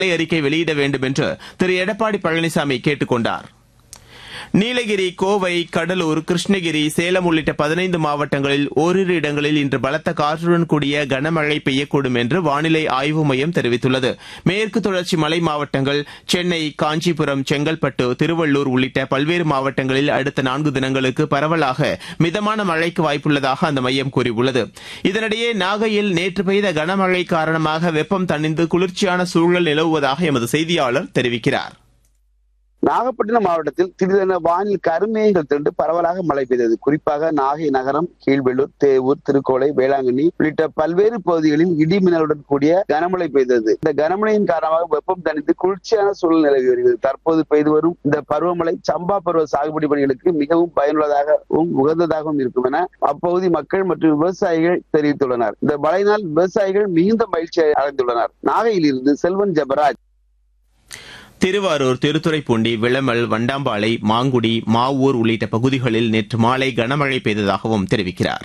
அறிக்கை வெளியிட வேண்டும் என்று திரு எடப்பாடி பழனிசாமி கேட்டுக் கொண்டார் நீலகிரி கோவை கடலூர் கிருஷ்ணகிரி சேலம் உள்ளிட்ட பதினைந்து மாவட்டங்களில் ஓரிரு இடங்களில் இன்று பலத்த காற்றுடன் கூடிய கனமழை பெய்யக்கூடும் என்று வானிலை ஆய்வு மையம் தெரிவித்துள்ளது மேற்கு தொடர்ச்சி மலை மாவட்டங்கள் சென்னை காஞ்சிபுரம் செங்கல்பட்டு திருவள்ளூர் உள்ளிட்ட பல்வேறு மாவட்டங்களில் அடுத்த நான்கு தினங்களுக்கு பரவலாக மிதமான மழைக்கு வாய்ப்புள்ளதாக அந்த மையம் கூறியுள்ளது இதனிடையே நாகையில் நேற்று பெய்த கனமழை காரணமாக வெப்பம் தணிந்து குளிர்ச்சியான சூழல் நிலவுவதாக எமது செய்தியாளர் தெரிவிக்கிறார் நாகப்பட்டினம் மாவட்டத்தில் திடீரென வானில் கருமேகங்கள் திரண்டு பரவலாக மழை பெய்தது குறிப்பாக நாகை நகரம் கீழ்வெள்ளூர் தேவூர் திருக்கோளை வேளாங்கண்ணி உள்ளிட்ட பல்வேறு பகுதிகளில் இடி மின்னலுடன் கூடிய கனமழை பெய்தது இந்த கனமழையின் காரணமாக வெப்பம் தணிந்து குளிர்ச்சியான சூழல் நிலவி வருகிறது தற்போது பெய்து வரும் இந்த பருவமழை சம்பா பருவ சாகுபடி பணிகளுக்கு மிகவும் பயனுள்ளதாகவும் உகந்ததாகவும் இருக்கும் என அப்பகுதி மக்கள் மற்றும் விவசாயிகள் தெரிவித்துள்ளனர் இந்த மழையினால் விவசாயிகள் மிகுந்த மகிழ்ச்சி அடைந்துள்ளனர் நாகையில் இருந்து செல்வன் ஜபராஜ் திருவாரூர் திருத்துறைப்பூண்டி விளமல் வண்டாம்பாளை மாங்குடி மாவூர் உள்ளிட்ட பகுதிகளில் நேற்று மாலை கனமழை பெய்ததாகவும் தெரிவிக்கிறார்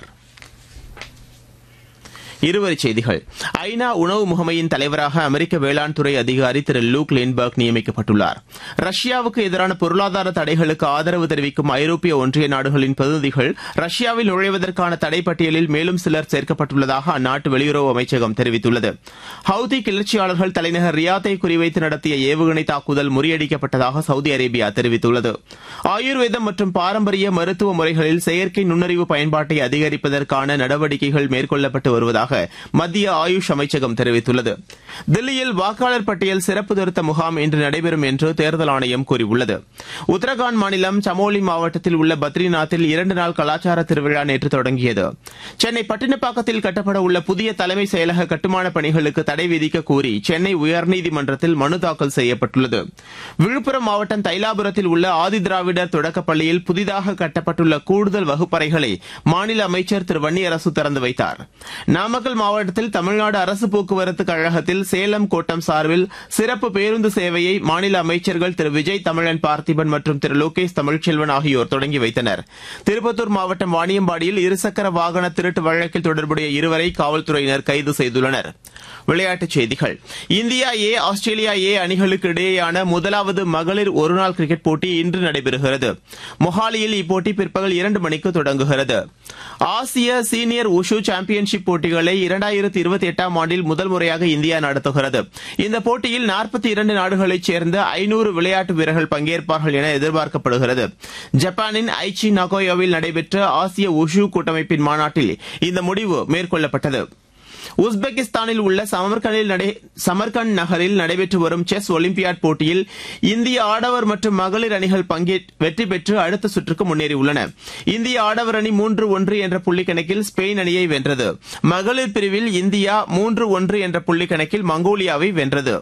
இருவரிச் செய்திகள் ஐநா உணவு முகமையின் தலைவராக அமெரிக்க வேளாண் துறை அதிகாரி திரு லூக் லின்பர்க் நியமிக்கப்பட்டுள்ளார் ரஷ்யாவுக்கு எதிரான பொருளாதார தடைகளுக்கு ஆதரவு தெரிவிக்கும் ஐரோப்பிய ஒன்றிய நாடுகளின் பிரதிநிதிகள் ரஷ்யாவில் நுழைவதற்கான தடை பட்டியலில் மேலும் சிலர் சேர்க்கப்பட்டுள்ளதாக அந்நாட்டு வெளியுறவு அமைச்சகம் தெரிவித்துள்ளது ஹவுதி கிளர்ச்சியாளர்கள் தலைநகர் ரியாத்தை குறிவைத்து நடத்திய ஏவுகணை தாக்குதல் முறியடிக்கப்பட்டதாக சவுதி அரேபியா தெரிவித்துள்ளது ஆயுர்வேதம் மற்றும் பாரம்பரிய மருத்துவ முறைகளில் செயற்கை நுண்ணறிவு பயன்பாட்டை அதிகரிப்பதற்கான நடவடிக்கைகள் மேற்கொள்ளப்பட்டு வருவதாக மத்திய ஆயுஷ் அமைச்சகம் தெரிவித்துள்ளது தில்லியில் வாக்காளர் பட்டியல் சிறப்பு திருத்த முகாம் இன்று நடைபெறும் என்று தேர்தல் ஆணையம் கூறியுள்ளது உத்தரகாண்ட் மாநிலம் சமோலி மாவட்டத்தில் உள்ள பத்ரிநாத்தில் இரண்டு நாள் கலாச்சார திருவிழா நேற்று தொடங்கியது சென்னை பட்டினப்பாக்கத்தில் கட்டப்பட உள்ள புதிய தலைமை செயலக கட்டுமான பணிகளுக்கு தடை விதிக்க கோரி சென்னை உயர்நீதிமன்றத்தில் மனு தாக்கல் செய்யப்பட்டுள்ளது விழுப்புரம் மாவட்டம் தைலாபுரத்தில் உள்ள ஆதிதிராவிடர் தொடக்கப் பள்ளியில் புதிதாக கட்டப்பட்டுள்ள கூடுதல் வகுப்பறைகளை மாநில அமைச்சர் திரு வன்னியரசு திறந்து வைத்தார் நாமக்கல் மாவட்டத்தில் தமிழ்நாடு அரசு போக்குவரத்து கழகத்தில் சேலம் கோட்டம் சார்பில் சிறப்பு பேருந்து சேவையை மாநில அமைச்சர்கள் திரு விஜய் தமிழன் பார்த்திபன் மற்றும் திரு லோகேஷ் தமிழ்ச்செல்வன் ஆகியோர் தொடங்கி வைத்தனர் திருப்பத்தூர் மாவட்டம் வாணியம்பாடியில் இருசக்கர வாகன திருட்டு வழக்கில் தொடர்புடைய இருவரை காவல்துறையினர் கைது செய்துள்ளனர் விளையாட்டுச் செய்திகள் இந்தியா ஏ ஆஸ்திரேலியா ஏ அணிகளுக்கு இடையேயான முதலாவது மகளிர் ஒருநாள் கிரிக்கெட் போட்டி இன்று நடைபெறுகிறது மொஹாலியில் இப்போட்டி பிற்பகல் இரண்டு மணிக்கு தொடங்குகிறது ஆசிய சீனியர் உஷு சாம்பியன்ஷிப் போட்டிகளை இரண்டாயிரத்தி இருபத்தி எட்டாம் ஆண்டில் முதல் முறையாக இந்தியா நடத்துகிறது இந்த போட்டியில் நாற்பத்தி இரண்டு நாடுகளைச் சேர்ந்த ஐநூறு விளையாட்டு வீரர்கள் பங்கேற்பார்கள் என எதிர்பார்க்கப்படுகிறது ஜப்பானின் ஐச்சி நகோயோவில் நடைபெற்ற ஆசிய உஷு கூட்டமைப்பின் மாநாட்டில் இந்த முடிவு மேற்கொள்ளப்பட்டது உஸ்பெகிஸ்தானில் உள்ள சமர்கண்டில் நடை சமர்கண்ட் நகரில் நடைபெற்று வரும் செஸ் ஒலிம்பியாட் போட்டியில் இந்திய ஆடவர் மற்றும் மகளிர் அணிகள் பங்கே வெற்றி பெற்று அடுத்த சுற்றுக்கு முன்னேறியுள்ளன இந்திய ஆடவர் அணி மூன்று ஒன்று என்ற புள்ளி கணக்கில் ஸ்பெயின் அணியை வென்றது மகளிர் பிரிவில் இந்தியா மூன்று ஒன்று என்ற புள்ளி கணக்கில் மங்கோலியாவை வென்றது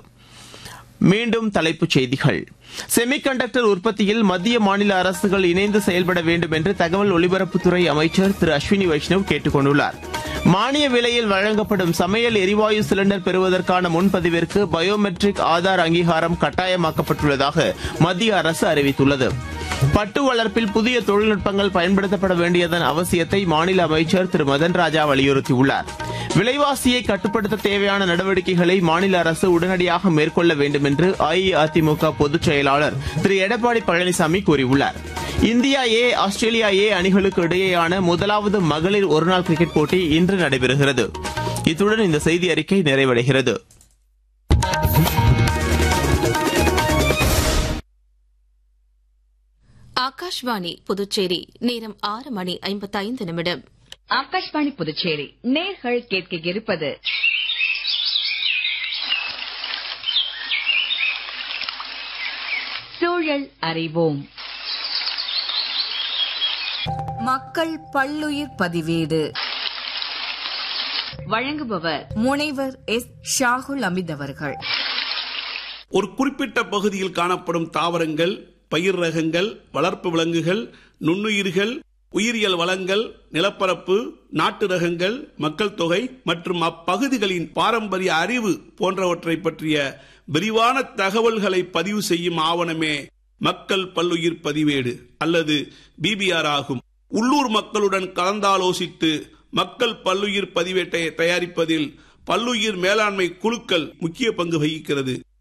மீண்டும் தலைப்புச் செய்திகள் செமிகண்டக்டர் உற்பத்தியில் மத்திய மாநில அரசுகள் இணைந்து செயல்பட வேண்டும் என்று தகவல் ஒலிபரப்புத்துறை அமைச்சர் திரு அஸ்வினி வைஷ்ணவ் கேட்டுக் கொண்டுள்ளார் மானிய விலையில் வழங்கப்படும் சமையல் எரிவாயு சிலிண்டர் பெறுவதற்கான முன்பதிவிற்கு பயோமெட்ரிக் ஆதார் அங்கீகாரம் கட்டாயமாக்கப்பட்டுள்ளதாக மத்திய அரசு அறிவித்துள்ளது பட்டு வளர்ப்பில் புதிய தொழில்நுட்பங்கள் பயன்படுத்தப்பட வேண்டியதன் அவசியத்தை மாநில அமைச்சர் திரு மதன் ராஜா வலியுறுத்தியுள்ளார் விலைவாசியை கட்டுப்படுத்த தேவையான நடவடிக்கைகளை மாநில அரசு உடனடியாக மேற்கொள்ள வேண்டும் என்று அஇஅதிமுக பொதுச் செயலாளர் திரு எடப்பாடி பழனிசாமி கூறியுள்ளார் இந்தியா ஏ ஆஸ்திரேலியா ஏ அணிகளுக்கு இடையேயான முதலாவது மகளிர் ஒருநாள் கிரிக்கெட் போட்டி இன்று நடைபெறுகிறது இத்துடன் இந்த செய்தி அறிக்கை நிறைவடைகிறது ஆகாஷ்வாணி புதுச்சேரி நேரம் ஆறு மணி ஐம்பத்தைந்து நிமிடம் ஆகாஷ்வாணி புதுச்சேரி நேர்கள் கேட்க இருப்பது சூழல் அறிவோம் மக்கள் பல்லுயிர் பதிவேடு வழங்குபவர் முனைவர் எஸ் ஷாகுல் அமித் அவர்கள் ஒரு குறிப்பிட்ட பகுதியில் காணப்படும் தாவரங்கள் பயிர் ரகங்கள் வளர்ப்பு விலங்குகள் நுண்ணுயிர்கள் உயிரியல் வளங்கள் நிலப்பரப்பு நாட்டு ரகங்கள் மக்கள் தொகை மற்றும் அப்பகுதிகளின் பாரம்பரிய அறிவு போன்றவற்றை பற்றிய விரிவான தகவல்களை பதிவு செய்யும் ஆவணமே மக்கள் பல்லுயிர் பதிவேடு அல்லது பிபிஆர் ஆகும் உள்ளூர் மக்களுடன் கலந்தாலோசித்து மக்கள் பல்லுயிர் பதிவேட்டை தயாரிப்பதில் பல்லுயிர் மேலாண்மை குழுக்கள் முக்கிய பங்கு வகிக்கிறது